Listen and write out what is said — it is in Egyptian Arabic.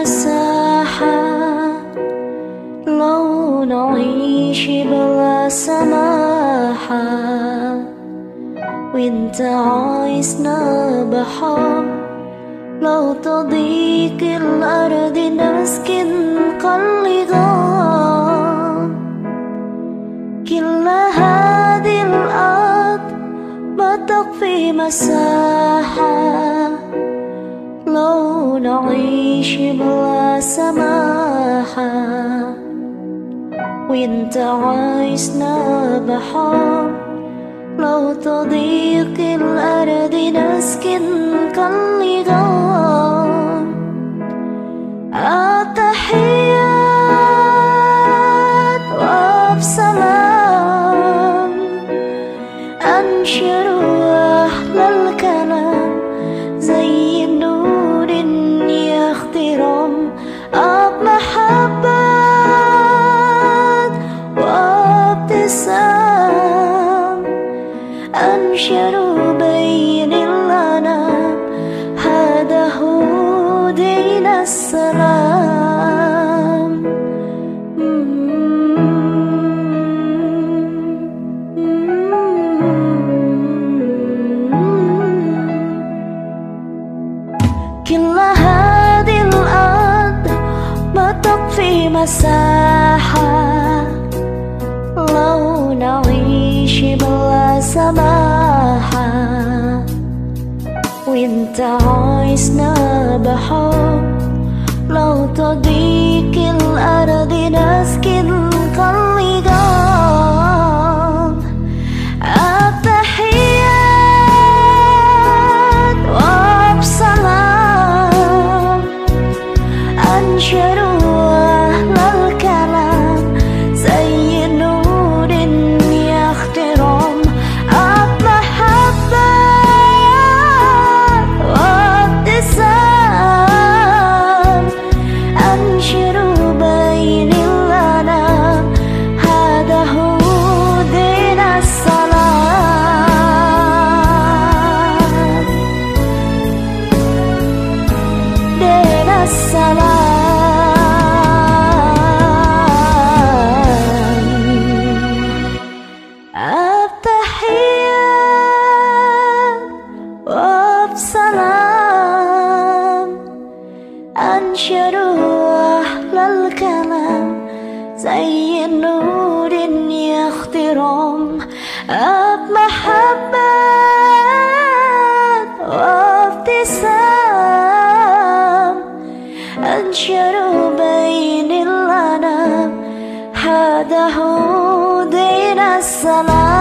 مساحة لو نعيش بلا سماحة وانت عايزنا بحر لو تضيق الأرض نسكن قلقا كل هذه الأرض بتقفي مساحة لو نعيش بلا سماحة وانت عايزنا بحر لو تضيق الأرض نسكن كاللغام التحيات وبسلام أنشر أهل الكلام زي النور يخترم أب محبات وابتسام أنشر بين الأنام هذا هو دين السلام كل هذه الأرض ما تكفي مساحة لو نعيش بلا سماحة وانت عايزنا بحب لو تضيق الأرض نسكن كاللقام التحيات وبسلام أنشروا أهل الكلام زي نور يخترم المحبات وابتسام أنشروا بين الأنام هذا هو دين السلام دين السلام التحيات وبسلام أنشروا أهل الكلام زي النور يخترم أب محبات وابتسام أنشروا بين الأنام هذا هو دين السلام